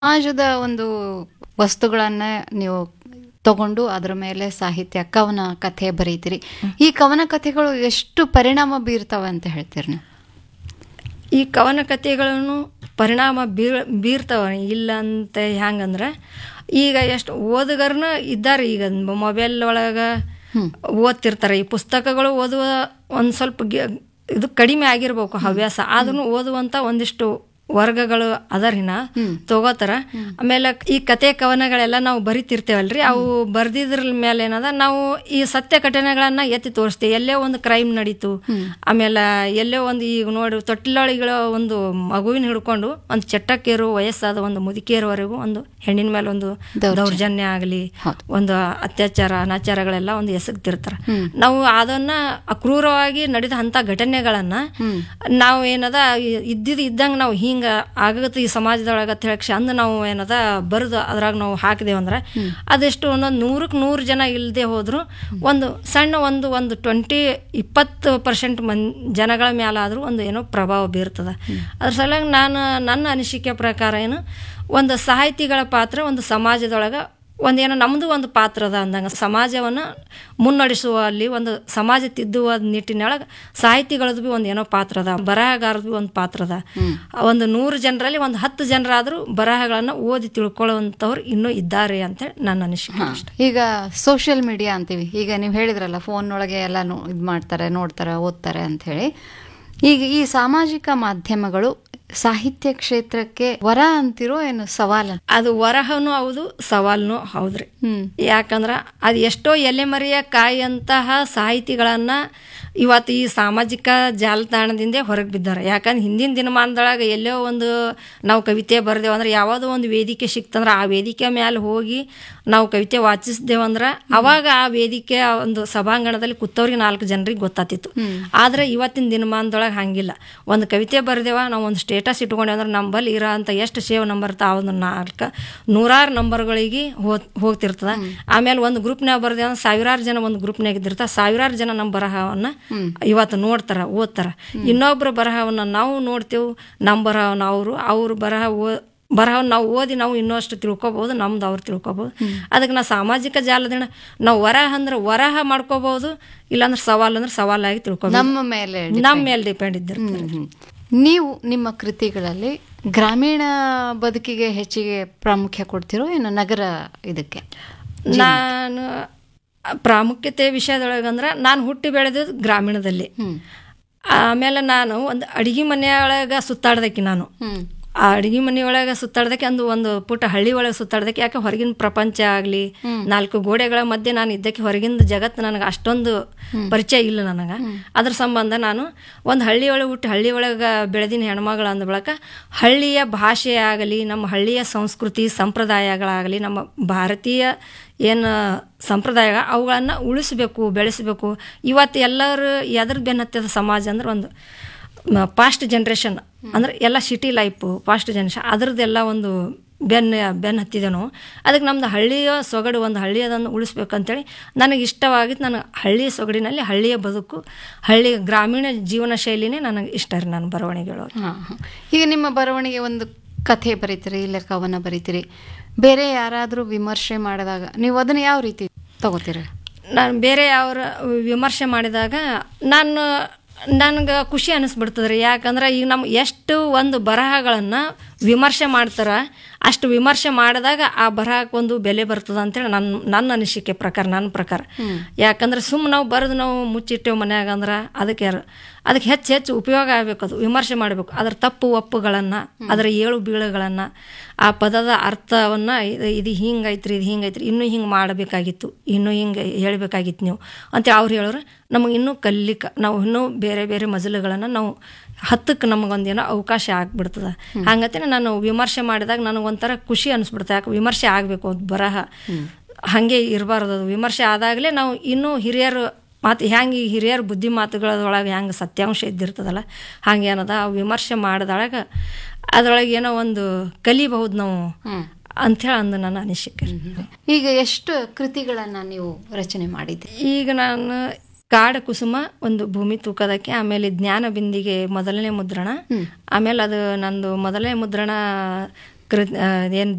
ಸಮಾಜದ ಒಂದು ವಸ್ತುಗಳನ್ನ ನೀವು ತಗೊಂಡು ಅದರ ಮೇಲೆ ಸಾಹಿತ್ಯ ಕವನ ಕಥೆ ಬರೀತೀರಿ ಈ ಕವನ ಕಥೆಗಳು ಎಷ್ಟು ಪರಿಣಾಮ ಬೀರ್ತಾವೆ ಅಂತ ಹೇಳ್ತೀರಿ ನೀವು ಈ ಕವನ ಕಥೆಗಳನ್ನು ಪರಿಣಾಮ ಬೀರ್ ಬೀರ್ತಾವ ಇಲ್ಲ ಅಂತ ಹೆಂಗಂದ್ರೆ ಈಗ ಎಷ್ಟು ಓದುಗರನ ಇದ್ದಾರೆ ಈಗ ಮೊಬೈಲ್ ಒಳಗೆ ಓದ್ತಿರ್ತಾರೆ ಈ ಪುಸ್ತಕಗಳು ಓದುವ ಒಂದು ಸ್ವಲ್ಪ ಗಿ- ಇದು ಕಡಿಮೆ ಆಗಿರ್ಬೇಕು ಹವ್ಯಾಸ ಆದ್ರೂ ಓದುವಂತ ಒಂದಿಷ್ಟು ವರ್ಗಗಳು ಅದರಿನ ತಗೋತಾರ ಆಮೇಲೆ ಈ ಕತೆ ಕವನಗಳೆಲ್ಲ ನಾವು ಬರಿತಿರ್ತೇವಲ್ರಿ ಅವು ಬರ್ದಿದ್ರ ಮೇಲೆ ಏನದ ನಾವು ಈ ಸತ್ಯ ಘಟನೆಗಳನ್ನ ಎತ್ತಿ ತೋರಿಸ್ತೀವಿ ಎಲ್ಲೇ ಒಂದು ಕ್ರೈಮ್ ನಡೀತು ಆಮೇಲೆ ಎಲ್ಲೇ ಒಂದು ಈಗ ನೋಡಿ ತೊಟ್ಟಿಲೊಳಗಳ ಒಂದು ಮಗುವಿನ ಹಿಡ್ಕೊಂಡು ಒಂದು ಚಟ್ಟಕ್ಕೇರು ವಯಸ್ಸಾದ ಒಂದು ಮುದುಕಿಯರವರೆಗೂ ಒಂದು ಹೆಣ್ಣಿನ ಮೇಲೆ ಒಂದು ದೌರ್ಜನ್ಯ ಆಗಲಿ ಒಂದು ಅತ್ಯಾಚಾರ ಅನಾಚಾರಗಳೆಲ್ಲ ಒಂದು ಎಸಗ್ತಿರ್ತಾರ ನಾವು ಅದನ್ನ ಅಕ್ರೂರವಾಗಿ ನಡೆದ ಅಂತ ಘಟನೆಗಳನ್ನ ನಾವು ಏನದ ಇದ್ದಿದ್ದು ಇದ್ದಂಗೆ ನಾವು ಹಿಂಗ ಆಗತ್ತೆ ಈ ಸಮಾಜದೊಳಗೆ ಅಂತ ಹೇಳಿ ಚಂದ ನಾವು ಏನದ ಬರೆದು ಅದ್ರಾಗ ನಾವು ಹಾಕಿದೇವು ಅಂದ್ರೆ ಅದೆಷ್ಟು ಒಂದೊಂದು ನೂರಕ್ಕೆ ನೂರು ಜನ ಇಲ್ಲದೆ ಹೋದ್ರು ಒಂದು ಸಣ್ಣ ಒಂದು ಒಂದು ಟ್ವೆಂಟಿ ಇಪ್ಪತ್ತು ಪರ್ಸೆಂಟ್ ಮನ್ ಜನಗಳ ಮೇಲಾದ್ರೂ ಒಂದು ಏನೋ ಪ್ರಭಾವ ಬೀರ್ತದ ಅದ್ರ ಸಲುವಾಗಿ ನಾನು ನನ್ನ ಅನಿಸಿಕೆ ಪ್ರಕಾರ ಏನು ಒಂದು ಸಾಹಿತಿಗಳ ಪಾತ್ರ ಒಂದು ಸಮಾಜದೊಳಗೆ ಒಂದೇನೋ ನಮ್ಮದು ಒಂದು ಪಾತ್ರ ಅದ ಅಂದಂಗೆ ಸಮಾಜವನ್ನು ಮುನ್ನಡೆಸುವಲ್ಲಿ ಒಂದು ಸಮಾಜ ತಿದ್ದುವ ನಿಟ್ಟಿನೊಳಗೆ ಸಾಹಿತಿಗಳದ್ದು ಬಿ ಒಂದು ಏನೋ ಪಾತ್ರ ಅದ ಬರಹಗಾರದ್ದು ಬಿ ಒಂದು ಪಾತ್ರ ಅದ ಒಂದು ನೂರು ಜನರಲ್ಲಿ ಒಂದು ಹತ್ತು ಜನರಾದರೂ ಬರಹಗಳನ್ನು ಓದಿ ತಿಳ್ಕೊಳ್ಳುವಂಥವ್ರು ಇನ್ನೂ ಇದ್ದಾರೆ ಅಂತೇಳಿ ನನ್ನ ಅನಿಸಿಕೆ ಅಷ್ಟೆ ಈಗ ಸೋಷಿಯಲ್ ಮೀಡಿಯಾ ಅಂತೀವಿ ಈಗ ನೀವು ಹೇಳಿದ್ರಲ್ಲ ಫೋನ್ ಒಳಗೆ ಎಲ್ಲ ಇದು ಮಾಡ್ತಾರೆ ನೋಡ್ತಾರೆ ಓದ್ತಾರೆ ಅಂತ ಹೇಳಿ ಈಗ ಈ ಸಾಮಾಜಿಕ ಮಾಧ್ಯಮಗಳು ಸಾಹಿತ್ಯ ಕ್ಷೇತ್ರಕ್ಕೆ ವರ ಅಂತಿರೋ ಏನು ಸವಾಲ ಅದು ವರಹನೂ ಹೌದು ಸವಾಲ್ನೂ ಹೌದ್ರಿ ಹ್ಮ್ ಯಾಕಂದ್ರೆ ಅದು ಎಷ್ಟೋ ಎಲೆಮರೆಯ ಕಾಯಿಯಂತಹ ಸಾಹಿತಿಗಳನ್ನ ಇವತ್ತು ಈ ಸಾಮಾಜಿಕ ಜಾಲತಾಣದಿಂದ ಹೊರಗೆ ಬಿದ್ದಾರೆ ಯಾಕಂದ್ರೆ ಹಿಂದಿನ ದಿನಮಾನದೊಳಗೆ ಎಲ್ಲೋ ಒಂದು ನಾವು ಕವಿತೆ ಬರೆದೇವು ಅಂದ್ರೆ ಯಾವುದೋ ಒಂದು ವೇದಿಕೆ ಸಿಕ್ತಂದ್ರೆ ಆ ವೇದಿಕೆ ಮೇಲೆ ಹೋಗಿ ನಾವು ಕವಿತೆ ವಾಚಿಸಿದೇವಂದ್ರೆ ಅವಾಗ ಆ ವೇದಿಕೆ ಆ ಒಂದು ಸಭಾಂಗಣದಲ್ಲಿ ಕೂತವ್ರಿಗೆ ನಾಲ್ಕು ಜನರಿಗೆ ಗೊತ್ತಾತಿತ್ತು ಆದ್ರೆ ಇವತ್ತಿನ ದಿನಮಾನದೊಳಗೆ ಹಂಗಿಲ್ಲ ಒಂದು ಕವಿತೆ ಬರೆದೇವ ನಾವು ಒಂದು ಸ್ಟೇಟಸ್ ಇಟ್ಕೊಂಡೇವೆ ಅಂದ್ರೆ ನಂಬಲ್ಲಿ ಇರೋ ಅಂತ ಎಷ್ಟು ಸೇವ್ ನಂಬರ್ ಇರ್ತಾವ ಒಂದು ನಾಲ್ಕು ನೂರಾರು ನಂಬರ್ಗಳಿಗೆ ಹೋಗ್ತಿರ್ತದ ಆಮೇಲೆ ಒಂದು ಗ್ರೂಪ್ನಾಗ ಬರ್ದೇವ ಅಂದ್ರೆ ಸಾವಿರಾರು ಜನ ಒಂದು ಗ್ರೂಪ್ನಾಗ ಇದ್ದಿರ್ತಾರ ಸಾವಿರಾರು ಜನ ನಮ್ಮ ಬರಹವನ್ನ ಇವತ್ತು ನೋಡ್ತಾರ ಓದ್ತಾರ ಇನ್ನೊಬ್ಬರ ಬರಹವನ್ನ ನಾವು ನೋಡ್ತೇವೆ ನಮ್ಮ ಬರಹವನ್ನ ಅವರು ಅವ್ರ ಬರಹ ಓ ಬರಹವನ್ನು ನಾವು ಓದಿ ನಾವು ಇನ್ನಷ್ಟು ತಿಳ್ಕೊಬಹುದು ನಮ್ದು ಅವ್ರು ತಿಳ್ಕೊಬಹುದು ಅದಕ್ಕೆ ನಾವು ಸಾಮಾಜಿಕ ಜಾಲದಿಂದ ನಾವು ವರಹ ಅಂದ್ರೆ ವರಹ ಮಾಡ್ಕೋಬಹುದು ಇಲ್ಲಾಂದ್ರೆ ಸವಾಲ್ ಅಂದ್ರೆ ಸವಾಲಾಗಿ ತಿಳ್ಕೊಬಹುದು ನಮ್ಮ ಮೇಲೆ ನಮ್ಮ ಮೇಲೆ ಡಿಪೆಂಡ್ ಇದ್ದಿರ್ತದೆ ಹ್ಮ್. ನೀವು ನಿಮ್ಮ ಕೃತಿಗಳಲ್ಲಿ ಗ್ರಾಮೀಣ ಬದುಕಿಗೆ ಹೆಚ್ಚಿಗೆ ಪ್ರಾಮುಖ್ಯ ಕೊಡ್ತಿರೋ ಏನು ನಗರ ಇದಕ್ಕೆ ನಾನು ಪ್ರಾಮುಖ್ಯತೆ ವಿಷಯದೊಳಗಂದ್ರೆ ನಾನು ಹುಟ್ಟಿ ಬೆಳೆದಿದ್ದು ಗ್ರಾಮೀಣದಲ್ಲಿ ಆಮೇಲೆ ನಾನು ಒಂದು ಅಡಿಗೆ ಮನೆಯೊಳಗೆ ಸುತ್ತಾಡ್ದಕ್ಕೆ ನಾನು ಹ್ಮ್ ಆ ಅಡಿಗೆ ಮನೆಯೊಳಗೆ ಸುತ್ತಾಡ್ದಕ್ಕೆ ಒಂದು ಒಂದು ಪುಟ್ಟ ಹಳ್ಳಿ ಒಳಗೆ ಸುತ್ತಾಡ್ದಕ್ಕೆ ಯಾಕೆ ಹೊರಗಿನ ಪ್ರಪಂಚ ಆಗಲಿ ನಾಲ್ಕು ಗೋಡೆಗಳ ಮಧ್ಯೆ ನಾನು ಇದ್ದಕ್ಕೆ ಹೊರಗಿನ ಜಗತ್ತು ನನಗೆ ಅಷ್ಟೊಂದು ಪರಿಚಯ ಇಲ್ಲ ನನಗೆ ಅದ್ರ ಸಂಬಂಧ ನಾನು ಒಂದು ಹಳ್ಳಿ ಒಳಗೆ ಹುಟ್ಟಿ ಹಳ್ಳಿ ಒಳಗೆ ಬೆಳೆದಿನ ಹೆಣ್ಮಗಳು ಅಂದ ಬಳಿಕ ಹಳ್ಳಿಯ ಭಾಷೆ ಆಗಲಿ ನಮ್ಮ ಹಳ್ಳಿಯ ಸಂಸ್ಕೃತಿ ಸಂಪ್ರದಾಯಗಳಾಗಲಿ ನಮ್ಮ ಭಾರತೀಯ ಏನು ಸಂಪ್ರದಾಯ ಅವುಗಳನ್ನು ಉಳಿಸ್ಬೇಕು ಬೆಳೆಸಬೇಕು ಇವತ್ತು ಎಲ್ಲರೂ ಎದ್ರ ಬೆನ್ನತ್ತದ ಸಮಾಜ ಅಂದ್ರೆ ಒಂದು ಪಾಸ್ಟ್ ಜನ್ರೇಷನ್ ಅಂದ್ರೆ ಎಲ್ಲ ಸಿಟಿ ಲೈಫು ಪಾಸ್ಟ್ ಜನ್ರೇಷನ್ ಅದ್ರದ್ದೆಲ್ಲ ಒಂದು ಬೆನ್ನ ಬೆನ್ನ ಹತ್ತಿದೆನೋ ಅದಕ್ಕೆ ನಮ್ದು ಹಳ್ಳಿಯ ಸೊಗಡು ಒಂದು ಹಳ್ಳಿಯದನ್ನು ಉಳಿಸ್ಬೇಕಂತೇಳಿ ನನಗೆ ಇಷ್ಟವಾಗಿದ್ದು ನನಗೆ ಹಳ್ಳಿಯ ಸೊಗಡಿನಲ್ಲಿ ಹಳ್ಳಿಯ ಬದುಕು ಹಳ್ಳಿ ಗ್ರಾಮೀಣ ಜೀವನ ಶೈಲಿನೇ ನನಗೆ ಇಷ್ಟ ರೀ ನಾನು ಬರವಣಿಗೆಗಳು ಹಾ, ಹಾ. ಈಗ ನಿಮ್ಮ ಬರವಣಿಗೆ ಒಂದು ಕಥೆ ಬರೀತೀರಿ ಇಲ್ಲ ಕವನ ಬರೀತೀರಿ ಬೇರೆ ಯಾರಾದರೂ ವಿಮರ್ಶೆ ಮಾಡಿದಾಗ ನೀವು ಅದನ್ನ ಯಾವ ರೀತಿ ತಗೋತೀರಿ ನಾನು ಬೇರೆ ಅವರ ವಿಮರ್ಶೆ ಮಾಡಿದಾಗ ನಾನು ನನಗೆ ಖುಷಿ ಅನಿಸ್ಬಿಡ್ತದೆ ರೀ ಯಾಕಂದ್ರೆ ಈಗ ನಮ್ಮ ಎಷ್ಟು ಒಂದು ಬರಹಗಳನ್ನು ವಿಮರ್ಶೆ ಮಾಡ್ತಾರೆ ಅಷ್ಟು ವಿಮರ್ಶೆ ಮಾಡಿದಾಗ ಆ ಬರಹಕ್ಕೆ ಒಂದು ಬೆಲೆ ಬರ್ತದ ಅಂತೇಳಿ ನನ್ನ ನನ್ನ ಅನಿಸಿಕೆ ಪ್ರಕಾರ ನನ್ನ ಪ್ರಕಾರ ಯಾಕಂದ್ರೆ ಸುಮ್ಮನೆ ನಾವು ಬರೆದು ನಾವು ಮುಚ್ಚಿಟ್ಟೇವು ಮನ್ಯಾಗ ಅಂದ್ರೆ ಅದಕ್ಕೆ ಯಾರು- ಅದಕ್ಕೆ ಹೆಚ್ಚು ಹೆಚ್ಚು ಉಪಯೋಗ ಆಗಬೇಕು ಅದು ವಿಮರ್ಶೆ ಮಾಡಬೇಕು ಅದರ ತಪ್ಪು ಒಪ್ಪುಗಳನ್ನು ಅದರ ಏಳು ಬೀಳುಗಳನ್ನು ಆ ಪದದ ಅರ್ಥವನ್ನು ಇದು ಇದು ಹಿಂಗೈತ್ರಿ ಇದು ಹಿಂಗೈತ್ರಿ ಇನ್ನೂ ಹಿಂಗೆ ಮಾಡಬೇಕಾಗಿತ್ತು ಇನ್ನೂ ಹಿಂಗೆ ಹೇಳಬೇಕಾಗಿತ್ತು ನೀವು ಅಂತ ಅವ್ರು ಹೇಳೋರು ನಮಗೆ ಇನ್ನೂ ಕಲಿಲಿಕ್ಕೆ ನಾವು ಇನ್ನೂ ಬೇರೆ ಬೇರೆ ಮಜಲುಗಳನ್ನು ನಾವು ಹತ್ತಕ್ಕೆ ನಮಗೊಂದೇನೋ ಅವಕಾಶ ಆಗ್ಬಿಡ್ತದೆ ಹಂಗತೆ ನಾನು ವಿಮರ್ಶೆ ಮಾಡಿದಾಗ ನನಗೆ ಒಂಥರ ಖುಷಿ ಅನಿಸ್ಬಿಡ್ತದೆ ಯಾಕೆ ವಿಮರ್ಶೆ ಆಗಬೇಕು ಅದು ಬರಹ ಹಾಗೆ ಇರಬಾರ್ದು ಅದು ವಿಮರ್ಶೆ ಆದಾಗಲೇ ನಾವು ಇನ್ನೂ ಹಿರಿಯರು ಮಾತು ಹೆಂಗೆ ಈ ಹಿರಿಯರ ಬುದ್ಧಿ ಮಾತುಗಳೊಳಗೆ ಹೆಂಗೆ ಸತ್ಯಾಂಶ ಇದ್ದಿರ್ತದಲ್ಲ ಹಂಗೆ ಏನದ ಆ ವಿಮರ್ಶೆ ಮಾಡಿದೊಳಗೆ ಅದರೊಳಗೆ ಏನೋ ಒಂದು ಕಲಿಬಹುದು ನಾವು ಅಂಥೇಳಿ ಅಂದು ನನ್ನ ಅನಿಸಿಕೆ ಈಗ ಎಷ್ಟು ಕೃತಿಗಳನ್ನ ನೀವು ರಚನೆ ಮಾಡಿದ್ರಿ ಈಗ ನಾನು ಕಾಡ ಕುಸುಮ ಒಂದು ಭೂಮಿ ತೂಕದಕ್ಕೆ ಆಮೇಲೆ ಜ್ಞಾನ ಬಿಂದಿಗೆ ಮೊದಲನೇ ಮುದ್ರಣ ಆಮೇಲೆ ಅದು ನಂದು ಮೊದಲನೇ ಮುದ್ರಣ ಕೃ ಏನು